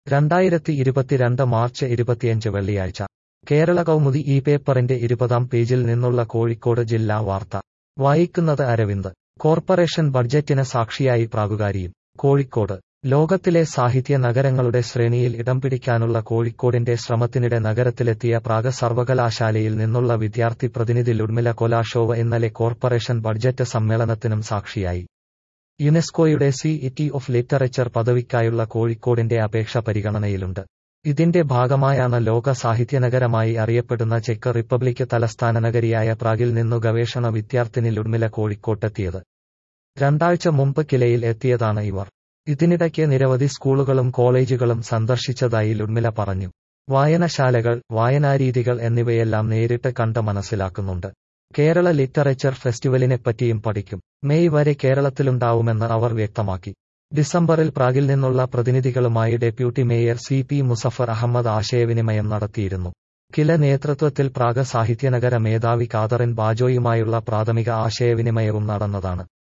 രണ്ടായിരത്തി ഇരുപത്തിരണ്ട് മാർച്ച് ഇരുപത്തിയഞ്ച് വെള്ളിയാഴ്ച കേരള കൗമുദി ഈ പേപ്പറിന്റെ ഇരുപതാം പേജിൽ നിന്നുള്ള കോഴിക്കോട് ജില്ലാ വാർത്ത വായിക്കുന്നത് അരവിന്ദ് കോർപ്പറേഷൻ ബഡ്ജറ്റിന് സാക്ഷിയായി പ്രാകുകാരിയും കോഴിക്കോട് ലോകത്തിലെ സാഹിത്യ നഗരങ്ങളുടെ ശ്രേണിയിൽ ഇടം പിടിക്കാനുള്ള കോഴിക്കോടിന്റെ ശ്രമത്തിനിടെ നഗരത്തിലെത്തിയ പ്രാഗ് സർവകലാശാലയിൽ നിന്നുള്ള വിദ്യാർത്ഥി പ്രതിനിധി ലുഡ്മില കൊലാഷോവ് ഇന്നലെ കോർപ്പറേഷൻ ബഡ്ജറ്റ് സമ്മേളനത്തിനും സാക്ഷിയായി യുനെസ്കോയുടെ സി ഇറ്റി ഓഫ് ലിറ്ററേച്ചർ പദവിക്കായുള്ള കോഴിക്കോടിന്റെ അപേക്ഷ പരിഗണനയിലുണ്ട് ഇതിന്റെ ഭാഗമായാണ് ലോക സാഹിത്യനഗരമായി അറിയപ്പെടുന്ന ചെക്ക് റിപ്പബ്ലിക് തലസ്ഥാന നഗരിയായ പ്രാഗിൽ നിന്നു ഗവേഷണ വിദ്യാർത്ഥിനി ലുഡ്മില കോഴിക്കോട്ടെത്തിയത് രണ്ടാഴ്ച മുമ്പ് കിലയിൽ എത്തിയതാണ് ഇവർ ഇതിനിടയ്ക്ക് നിരവധി സ്കൂളുകളും കോളേജുകളും സന്ദർശിച്ചതായി ലുഡ്മില പറഞ്ഞു വായനശാലകൾ വായനാരീതികൾ എന്നിവയെല്ലാം നേരിട്ട് കണ്ട് മനസ്സിലാക്കുന്നുണ്ട് കേരള ലിറ്ററേച്ചർ ഫെസ്റ്റിവലിനെപ്പറ്റിയും പഠിക്കും മെയ് വരെ കേരളത്തിലുണ്ടാവുമെന്ന് അവർ വ്യക്തമാക്കി ഡിസംബറിൽ പ്രാഗിൽ നിന്നുള്ള പ്രതിനിധികളുമായി deputy mayor C P Musafar Ahammed ആശയവിനിമയം നടത്തിയിരുന്നു കില നേതൃത്വത്തിൽ പ്രാഗ സാഹിത്യനഗര മേധാവി കാതറിൻ ബാജോയുമായുള്ള പ്രാഥമിക ആശയവിനിമയവും നടന്നതാണ്